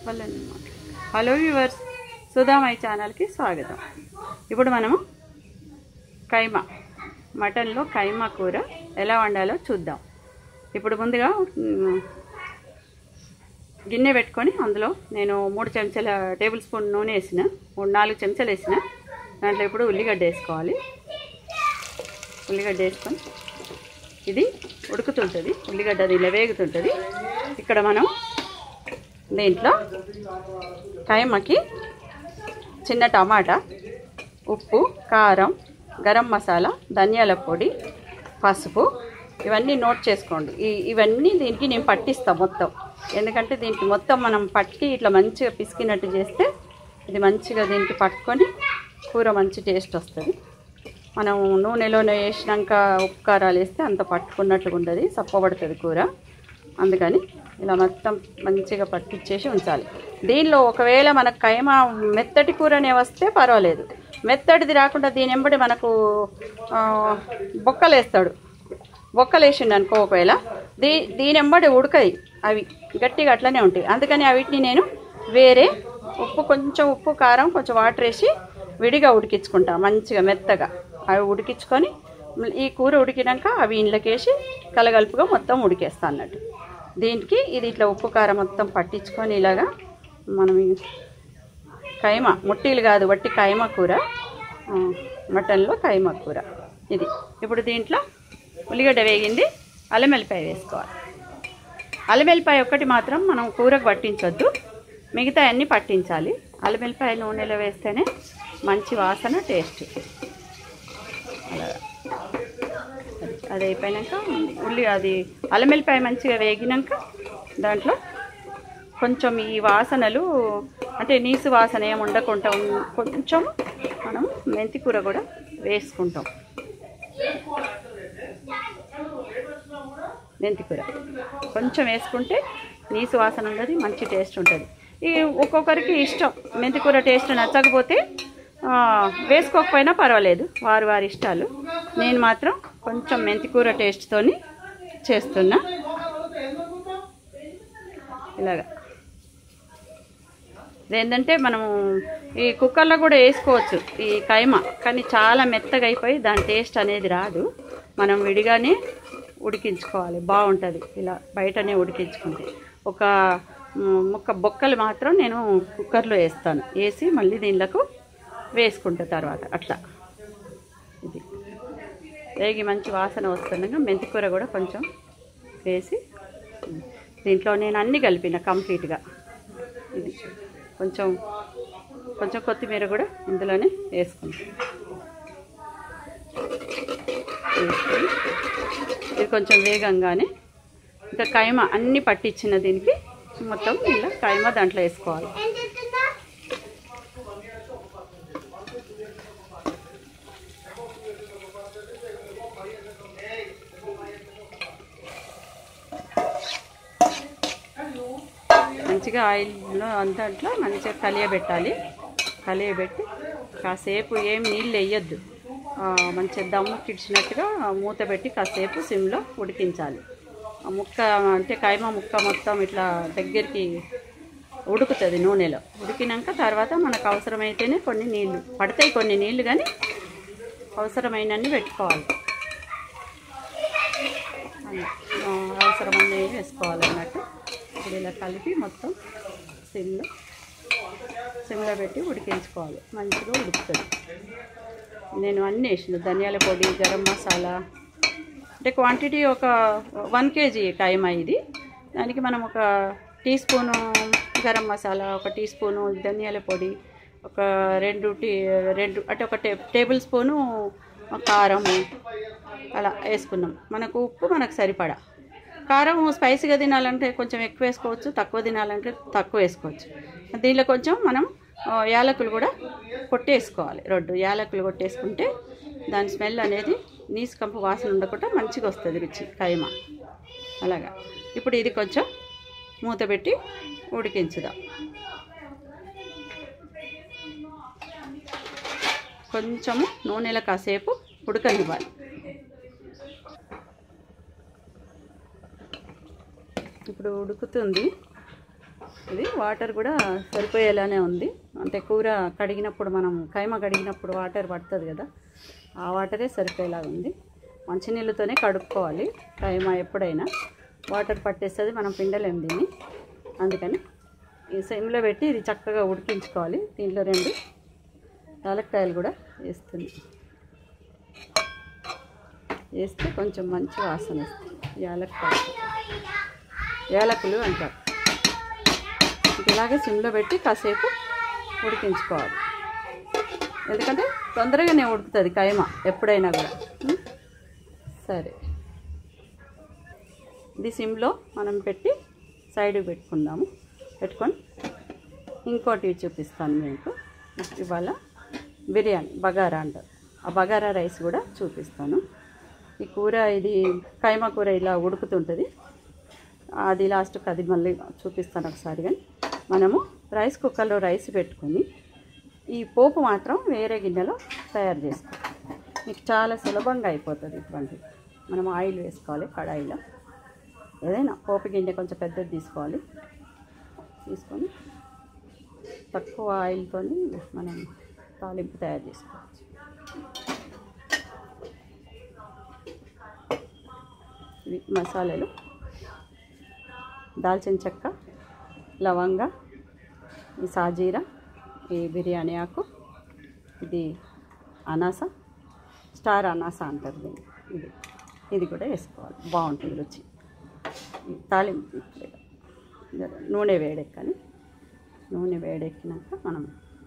వాళ్ళని మాట్లాడు. Hello viewers సుధామై ఛానల్కి స్వాగతం ఇప్పుడు మనము కైమా మటన్లో కైమా కూర ఎలా వండాలో చూద్దాం ఇప్పుడు ముందుగా మ్, గిన్నె పెట్టుకొని అందులో నేను మూడు చెంచాల టేబుల్ స్పూన్ నూనె వేసిన మూడు నాలుగు చెంచాలు వేసిన దాంట్లో ఇప్పుడు ఉల్లిగడ్డ వేసుకోవాలి ఉల్లిగడ్డ వేసుకొని ఇది ఉడుకుతుంటుంది ఉల్లిగడ్డ అది ఇలా వేగుతుంటుంది ఇక్కడ మనం దీంట్లో కైమకి చిన్న టమాటా ఉప్పు కారం గరం మసాలా ధనియాల పొడి పసుపు ఇవన్నీ నోట్ చేసుకోండి ఈ ఇవన్నీ దీనికి నేను పట్టిస్తాను మొత్తం ఎందుకంటే దీనికి మొత్తం మనం పట్టి ఇట్లా మంచిగా పిసికినట్టు చేస్తే ఇది మంచిగా దీనికి పట్టుకొని కూర మంచి టేస్ట్ వస్తుంది మనం నూనెలోనే వేసినాక ఉప్పు కారాలు వేస్తే అంత పట్టుకున్నట్టుగా ఉండదు సప్పబడుతుంది కూర అందుకని ఇలా మొత్తం మంచిగా పట్టించేసి ఉంచాలి దీనిలో ఒకవేళ మనకు కైమ మెత్తటి కూరనే వస్తే పర్వాలేదు మెత్తటిది రాకుండా దీని ఎంబడి మనకు ఆ, బొక్కలు వేస్తాడు బొక్కలు వేసిండు అనుకో ఒకవేళ దీ దీని ఎంబడి ఉడకాయి అవి గట్టిగా అట్లనే ఉంటాయి అందుకని వీటిని నేను వేరే ఉప్పు కొంచెం ఉప్పు కారం కొంచెం వాటర్ వేసి విడిగా ఉడికించుకుంటా మంచిగా మెత్తగా అవి ఉడికించుకొని ఈ కూర ఉడికినాక అవి ఇండ్లకేసి కలగలుపుగా మొత్తం ఉడికేస్తా అన్నట్టు దీనికి ఇది ఇట్లా ఉప్పు కారం మొత్తం పట్టించుకొని ఇలాగా మనం ఈ కైమ ముట్టీలు కాదు వట్టి కైమ కూర ఆ, మటన్లో కైమ కూర ఇది ఇప్పుడు దీంట్లో ఉల్లిగడ్డ వేగింది అల్లం వెల్లిపాయ వేసుకోవాలి అల్లం వెల్లిపాయ ఒక్కటి మాత్రం మనం కూరకు పట్టించొద్దు మిగతా అన్నీ పట్టించాలి అల్లం వెల్లిపాయ నూనెలో వేస్తేనే మంచి వాసన టేస్ట్ అలాగా అది- అది అయిపోయాక ఉల్లి అది అల్లం వెల్లిపాయ మంచిగా వేగినాక దాంట్లో కొంచెం ఈ వాసనలు అంటే నీసు వాసన ఏమి ఉండకుండా ఉన్- కొంచెం మనం మెంతి కూర కూడా వేసుకుంటాం మెంతి కూర కొంచెం వేసుకుంటే నీసు వాసన ఉండదు మంచి టేస్ట్ ఉంటుంది ఈ ఒక్కొక్కరికి ఇష్టం మెంతి కూర టేస్ట్ నచ్చకపోతే ఆ, వేసుకోకపోయినా పర్వాలేదు వారి వారి ఇష్టాలు నేను మాత్రం కొంచెం మెంతి కూర టేస్ట్తోని చేస్తున్నా ఇలాగా ఏంటంటే మనము ఈ కుక్కర్లో కూడా వేసుకోవచ్చు ఈ కైమ కానీ చాలా మెత్తగా అయిపోయి దాని టేస్ట్ అనేది రాదు మనం విడిగానే ఉడికించుకోవాలి బాగుంటుంది ఇలా బయటనే ఉడికించుకుంటే ఒక మ్, ముక్క బొక్కలు మాత్రం నేను కుక్కర్లో వేస్తాను వేసి మళ్ళీ దీనిలకు వేసుకుంటా తర్వాత అట్లా ఇది వేగి మంచి వాసన వస్తుండగా మెంతికూర కూడా కొంచెం వేసి దీంట్లో నేను అన్నీ కలిపిన కంప్లీట్గా ఇది కొంచెం కొంచెం కొత్తిమీర కూడా ఇందులోనే వేసుకుంటాం వేసుకొని ఇది కొంచెం వేగంగానే ఇంకా కైమ అన్నీ పట్టించిన దీనికి మొత్తం ఇలా కైమ దాంట్లో వేసుకోవాలి మంచిగా ఆయిల్లో అంతట్లో మంచిగా కలియబెట్టాలి కలియబెట్టి కాసేపు ఏం నీళ్ళు వేయొద్దు ఆ, మంచిగా దమ్ము కిడిచినట్టుగా మూత పెట్టి కాసేపు సిమ్లో ఉడికించాలి ఆ ముక్క అంటే కైమ ముక్క మొత్తం ఇట్లా దగ్గరికి ఉడుకుతుంది నూనెలో ఉడికినాక తర్వాత మనకు అవసరమైతేనే కొన్ని నీళ్ళు పడతాయి కొన్ని నీళ్ళు కానీ అవసరమైనన్ని పెట్టుకోవాలి అలా, ఆ, అవసరమన్నీ వేసుకోవాలన్నట్టు ఇప్పుడు ఇలా కలిపి మొత్తం సిమ్లో సిమ్లో పెట్టి ఉడికించుకోవాలి మంచిగా ఉడుకుతుంది నేను అన్నీ వేసిన ధనియాల పొడి గరం మసాలా అంటే క్వాంటిటీ ఒక వన్ కేజీ కైమా ఇది దానికి మనం ఒక టీ స్పూను గరం మసాలా ఒక టీ స్పూను ధనియాల పొడి ఒక రెండు టీ రెండు అంటే ఒక టే టేబుల్ స్పూను కారము అలా వేసుకున్నాం మనకు ఉప్పు మనకు సరిపడా కారం స్పైసీగా తినాలంటే కొంచెం ఎక్కువ వేసుకోవచ్చు తక్కువ తినాలంటే తక్కువ వేసుకోవచ్చు దీనిలో కొంచెం మనం ఆ, యాలకులు కూడా కొట్టేసుకోవాలి రెండు యాలకులు కొట్టేసుకుంటే దాని స్మెల్ అనేది నీసు కంపు వాసన ఉండకుండా మంచిగా వస్తుంది రుచి కైమ అలాగా ఇప్పుడు ఇది కొంచెం మూత పెట్టి ఉడికించుదాం కొంచెము నూనెలో కాసేపు ఉడకనివ్వాలి ఇప్పుడు ఉడుకుతుంది ఇది వాటర్ కూడా సరిపోయేలానే ఉంది అంటే కూర కడిగినప్పుడు మనం కైమ కడిగినప్పుడు వాటర్ పడుతుంది కదా ఆ వాటరే సరిపోయేలాగా ఉంది మంచినీళ్ళతోనే కడుక్కోవాలి కైమ ఎప్పుడైనా వాటర్ పట్టేస్తుంది మనం పిండలేం దీన్ని అందుకని ఈ సిమ్లో పెట్టి ఇది చక్కగా ఉడికించుకోవాలి దీంట్లో రెండు యాలక్కాయలు కూడా వేస్తుంది వేస్తే కొంచెం మంచి వాసన వస్తుంది యాలక్కాయ యాలకులు అంటారు ఇలాగే సిమ్లో పెట్టి కాసేపు ఉడికించుకోవాలి ఎందుకంటే తొందరగానే ఉడుకుతుంది కైమ ఎప్పుడైనా కూడా ఉం? సరే ఇది సిమ్లో మనం పెట్టి సైడ్కి పెట్టుకుందాము పెట్టుకొని ఇంకోటి చూపిస్తాను మీకు ఇవాళ బిర్యానీ బగారా అంటారు ఆ బగారా రైస్ కూడా చూపిస్తాను ఈ కూర ఇది కైమ కూర ఇలా ఉడుకుతుంటుంది అది లాస్ట్కి అది మళ్ళీ చూపిస్తాను ఒకసారి కానీ మనము రైస్ కుక్కర్లో రైస్ పెట్టుకొని ఈ పోపు మాత్రం వేరే గిన్నెలో తయారు చేసుకోవాలి మీకు చాలా సులభంగా అయిపోతుంది ఇటువంటి మనం ఆయిల్ వేసుకోవాలి కడాయిలో ఏదైనా పోపు గిన్నె కొంచెం పెద్దది తీసుకోవాలి తీసుకొని తక్కువ ఆయిల్తో మనం తాలింపు తయారు చేసుకోవచ్చు ఇవి మసాలాలు దాల్చిన చెక్క లవంగ ఈ సాజీరా ఈ బిర్యానీ ఆకు ఇది అనాస స్టార్ అనాస అంటారు దీన్ని ఇది ఇది కూడా వేసుకోవాలి బాగుంటుంది రుచి ఈ తాలింపు ఇప్పుడే. జర నూనె వేడెక్కని నూనె వేడెక్కినాక మనం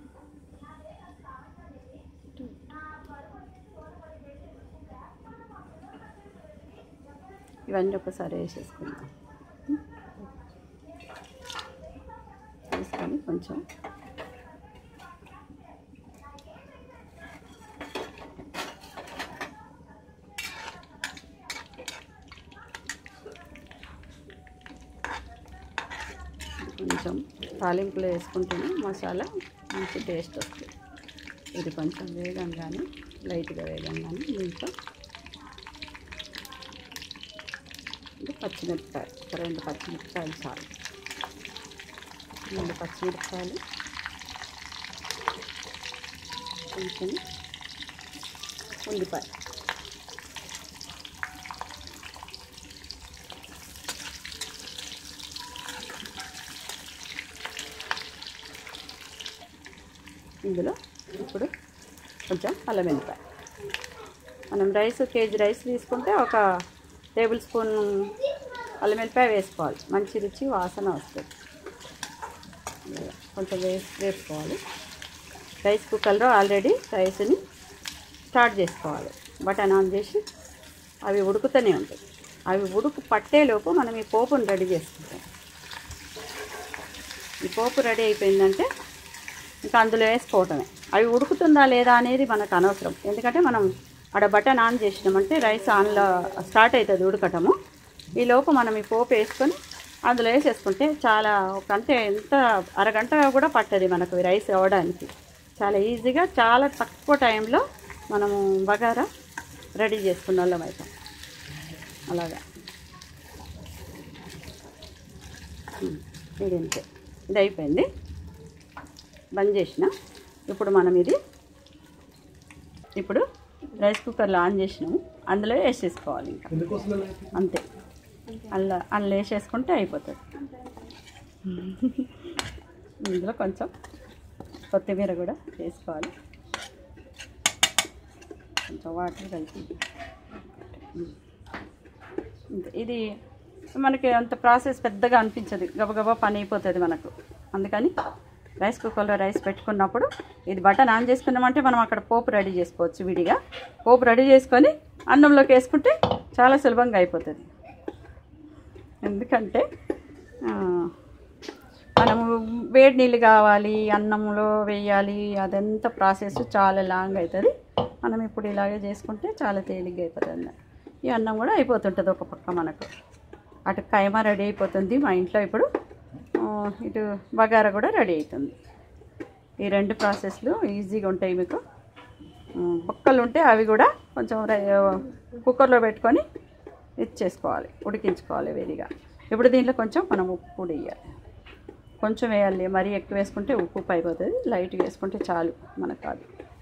ఇవన్నీ ఒకసారి వేసేసుకుందాం వేసుకొని కొంచెం కొంచెం తాలింపులో వేసుకుంటేనే మసాలా మంచి టేస్ట్ వస్తుంది ఇది కొంచెం వేగంగానే లైట్గా వేగంగానే దీంట్లో ఇది పచ్చిమిరపకాయ ఒక రెండు పచ్చిమిరపకాయలు చాలు రెండు పచ్చిమిరపకాయలు కొంచెం ఉల్లిపాయ ఇందులో ఇప్పుడు కొంచెం అల్లం వెల్లిపాయ మనం రైస్ కేజీ రైస్ తీసుకుంటే ఒక టేబుల్ స్పూన్ అల్లం వెల్లిపాయ వేసుకోవాలి మంచి రుచి వాసన వస్తుంది కొంచెం వేసి వేసుకోవాలి రైస్ కుక్కర్లో ఆల్రెడీ రైస్ని స్టార్ట్ చేసుకోవాలి బటన్ ఆన్ చేసి అవి ఉడుకుతూనే ఉంటాయి అవి ఉడుకు పట్టేలోపు మనం ఈ పోపును రెడీ చేసుకుంటాం ఈ పోపు రెడీ అయిపోయిందంటే ఇంకా అందులో వేసుకోవటమే అవి ఉడుకుతుందా లేదా అనేది మనకు అనవసరం ఎందుకంటే మనం ఆడ బటన్ ఆన్ చేసినామంటే రైస్ ఆన్లో స్టార్ట్ అవుతుంది ఉడకటము ఈ లోపు మనం ఈ పోపు వేసుకొని అందులో వేసేసుకుంటే చాలా ఒక అంటే ఎంత అరగంట కూడా పట్టదు మనకు ఈ రైస్ అవ్వడానికి చాలా ఈజీగా చాలా తక్కువ టైంలో మనము బగారా రెడీ చేసుకున్న వాళ్ళం అవుతాం అలాగా ఉమ్, ఇది ఇంతే ఇది అయిపోయింది బంద్ చేసిన ఇప్పుడు మనం ఇది ఇప్పుడు రైస్ కుక్కర్లో ఆన్ చేసినాము అందులో వేసేసుకోవాలి ఇంకా అంతే అల్ల అందులో వేసేసుకుంటే అయిపోతుంది ఇందులో కొంచెం కొత్తిమీర కూడా వేసుకోవాలి కొంచెం వాటర్ కలిపి ఇంతే. ఇది మనకి అంత ప్రాసెస్ పెద్దగా అనిపించదు గబగబా పని అయిపోతుంది మనకు అందుకని రైస్ కుక్కర్లో రైస్ పెట్టుకున్నప్పుడు ఇది బటన్ ఆన్ చేసుకున్నామంటే మనం అక్కడ పోపు రెడీ చేసుకోవచ్చు విడిగా పోపు రెడీ చేసుకొని అన్నంలోకి వేసుకుంటే చాలా సులభంగా అయిపోతుంది ఎందుకంటే ఆ, మనము వేడి నీళ్ళు కావాలి అన్నంలో వేయాలి అదంతా ప్రాసెస్ చాలా లాంగ్ అవుతుంది మనం ఇప్పుడు ఇలాగే చేసుకుంటే చాలా తేలిగ్గా అయిపోతుంది ఈ అన్నం కూడా అయిపోతుంటుంది ఒక పక్క మనకు అటు కైమా రెడీ అయిపోతుంది మా ఇంట్లో ఇప్పుడు ఆ, ఇటు బగారా కూడా రెడీ అవుతుంది ఈ రెండు ప్రాసెస్లు ఈజీగా ఉంటాయి మీకు ఉమ్, బొక్కలు ఉంటే అవి కూడా కొంచెం రై- కుక్కర్లో పెట్టుకొని ఇచ్చేసుకోవాలి ఉడికించుకోవాలి వేడిగా ఇప్పుడు దీంట్లో కొంచెం మనం ఉప్పు కూడా వేయాలి కొంచెం వేయాలి మరీ ఎక్కువ వేసుకుంటే ఉప్పు ఉప్పు అయిపోతుంది లైట్గా వేసుకుంటే చాలు మనకు కాదు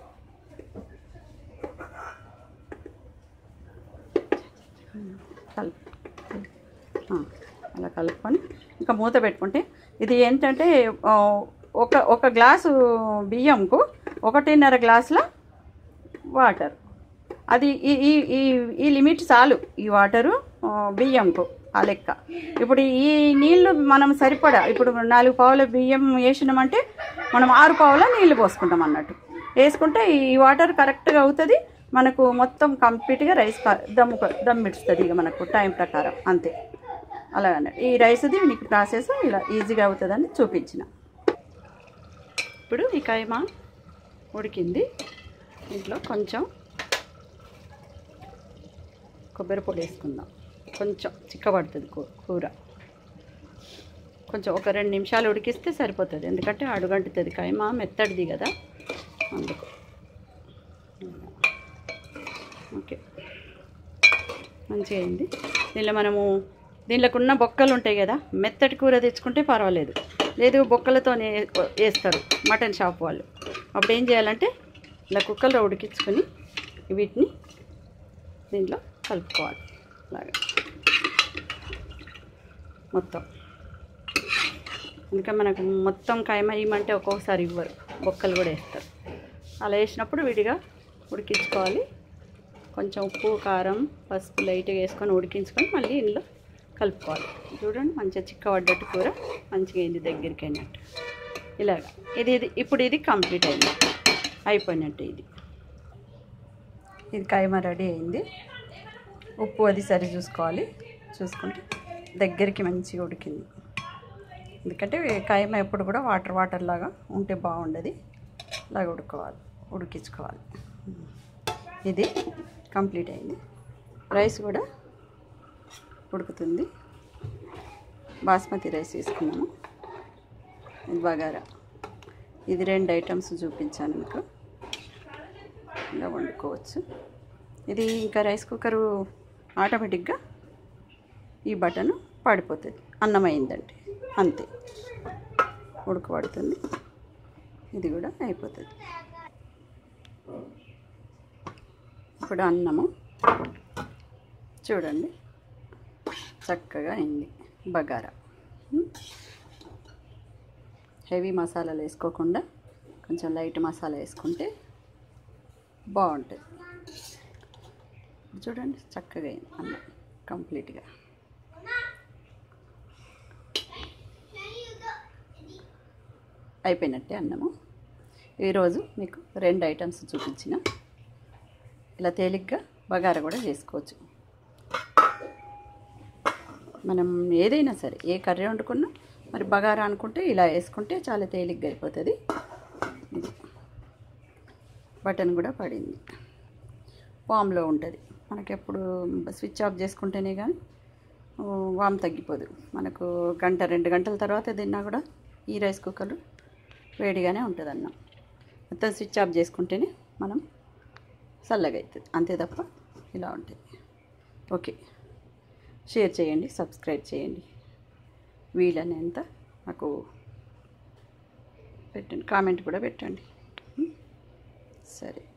కలుపు ఆ, అలా కలుపుకొని ఇంకా మూత పెట్టుకుంటే ఇది ఏంటంటే ఆ, ఒక ఒక గ్లాసు బియ్యంకు ఒకటిన్నర గ్లాసుల వాటర్ అది ఈ ఈ ఈ ఈ లిమిట్ చాలు ఈ వాటరు ఆ, బియ్యంకు ఆ లెక్క ఇప్పుడు ఈ నీళ్లు మనం సరిపడా ఇప్పుడు నాలుగు పావుల బియ్యం వేసినామంటే మనం ఆరు పావుల నీళ్లు పోసుకుంటాం అన్నట్టు వేసుకుంటే ఈ వాటర్ కరెక్ట్గా అవుతుంది మనకు మొత్తం కంప్లీట్గా రైస్ క- దమ్ము క- దమ్ ఇడుస్తుంది ఇక మనకు టైం ప్రకారం అంతే అలాగనే ఈ రైస్ది నీకు ప్రాసెస్ ఇలా ఈజీగా అవుతుందని చూపించిన ఇప్పుడు ఈ కైమా ఉడికింది ఇంట్లో కొంచెం కొబ్బరి పొడి వేసుకుందాం కొంచెం చిక్కబడుతుంది కూ- కూర కొంచెం ఒక రెండు నిమిషాలు ఉడికిస్తే సరిపోతుంది ఎందుకంటే అడుగంటుతుంది కైమా మెత్తడిది కదా అందుకు ఓకే మంచిగా అయింది దీనిలో మనము దీనిలోకి ఉన్న బొక్కలు ఉంటాయి కదా మెత్తటి కూర తెచ్చుకుంటే పర్వాలేదు లేదు బొక్కలతోనే వేస్తారు మటన్ షాప్ వాళ్ళు అప్పుడు ఏం చేయాలంటే ఇలా కుక్కర్లో ఉడికించుకొని వీటిని దీంట్లో కలుపుకోవాలి అలాగా మొత్తం ఇంకా మనకు మొత్తం కాయమ ఇవ్వమంటే ఒక్కొక్కసారి ఇవ్వరు బొక్కలు కూడా వేస్తారు అలా వేసినప్పుడు విడిగా ఉడికించుకోవాలి కొంచెం ఉప్పు కారం పసుపు లైట్గా వేసుకొని ఉడికించుకొని మళ్ళీ ఇందులో కలుపుకోవాలి చూడండి మంచిగా చిక్కబడ్డట్టు కూర మంచిగా అయింది దగ్గరికి అయినట్టు ఇలాగ ఇది ఇది ఇప్పుడు ఇది కంప్లీట్ అయింది అయిపోయినట్టు ఇది ఇది కైమ రెడీ అయింది ఉప్పు అది సరి చూసుకోవాలి చూసుకుంటే దగ్గరికి మంచిగా ఉడికింది ఎందుకంటే కాయమ ఎప్పుడు కూడా వాటర్ వాటర్ లాగా ఉంటే బాగుండదు ఇలాగ ఉడుకోవాలి ఉడికించుకోవాలి ఇది కంప్లీట్ అయింది రైస్ కూడా ఉడుకుతుంది బాస్మతి రైస్ తీసుకున్నాము ఇది బగారా ఇది రెండు ఐటమ్స్ చూపించాను మీకు ఇలా వండుకోవచ్చు ఇది ఇంకా రైస్ కుక్కరు ఆటోమేటిక్గా ఈ బటన్ పడిపోతుంది అన్నం అయిందంటే అంతే ఉడకబడుతుంది ఇది కూడా అయిపోతుంది ఇప్పుడు అన్నము చూడండి చక్కగా అయింది బగారా హెవీ మసాలాలు వేసుకోకుండా కొంచెం లైట్ మసాలా వేసుకుంటే బాగుంటుంది చూడండి చక్కగా అయింది అన్నం కంప్లీట్గా అయిపోయినట్టే అన్నము ఈరోజు మీకు రెండు ఐటమ్స్ చూపించిన ఇలా తేలిగ్గా బగారా కూడా చేసుకోవచ్చు మనం ఏదైనా సరే ఏ కర్రీ వండుకున్నా మరి బగారా అనుకుంటే ఇలా వేసుకుంటే చాలా తేలిగ్గా అయిపోతుంది ఇది. బటన్ కూడా పడింది వామ్లో ఉంటుంది మనకి ఎప్పుడు స్విచ్ ఆఫ్ చేసుకుంటేనే కానీ ఆ, వామ్ తగ్గిపోదు మనకు గంట రెండు గంటల తర్వాత తిన్నా కూడా ఈ రైస్ కుక్కర్ వేడిగానే ఉంటుంది అన్నం మొత్తం స్విచ్ ఆఫ్ చేసుకుంటేనే మనం చల్లగా అవుతుంది అంతే తప్ప ఇలా ఉంటుంది ఓకే షేర్ చేయండి సబ్స్క్రైబ్ చేయండి వీలనేంత నాకు పెట్టండి కామెంట్ కూడా పెట్టండి ఉం? సరే